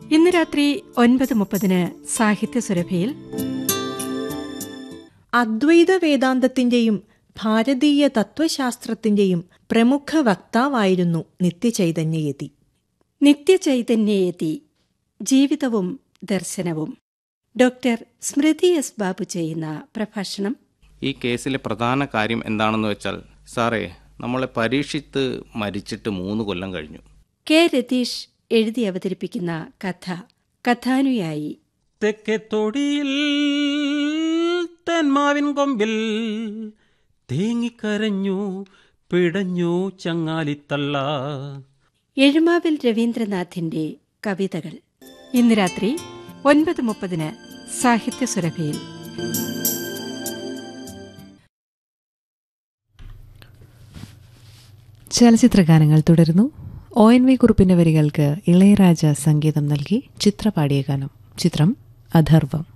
ഇന്ന് രാത്രി ഒൻപത് മുപ്പതിന് സാഹിത്യ സുരഭിയിൽ അദ്വൈത വേദാന്തത്തിന്റെയും ഭാരതീയ തത്വശാസ്ത്രത്തിന്റെയും പ്രമുഖ വക്താവായിരുന്നു നിത്യചൈതന്യയതി നിത്യചൈതന്യയതി ജീവിതവും ദർശനവും ഡോക്ടർ സ്മൃതി എസ് ബാബു ചെയ്യുന്ന പ്രഭാഷണം ഈ കേസിലെ പ്രധാന കാര്യം എന്താണെന്ന് വെച്ചാൽ സാറേ നമ്മളെ പരീക്ഷിത്ത് മരിച്ചിട്ട് മൂന്ന് കൊല്ലം കഴിഞ്ഞു കെ രതീഷ് എഴുതി അവതരിപ്പിക്കുന്ന കഥ കഥാനുയായി തെക്കേ തൊടിയിൽ തെന്മാവിൻ കൊമ്പിൽ തേങ്ങിക്കരഞ്ഞു പിടഞ്ഞു ചങ്ങാലിത്തള്ള എഴുമാവിൽ രവീന്ദ്രനാഥിന്റെ കവിതകൾ ഇന്ന് രാത്രി ഒൻപത് മുപ്പതിന് സാഹിത്യ സുരഭിയിൽ ചലച്ചിത്രഗാനങ്ങൾ തുടരുന്നു ഒ എൻ വി കുറുപ്പിന്റെ വരികൾക്ക് ഇളയരാജ സംഗീതം നൽകി ചിത്ര പാടിയ ഗാനം ചിത്രം അഥർവം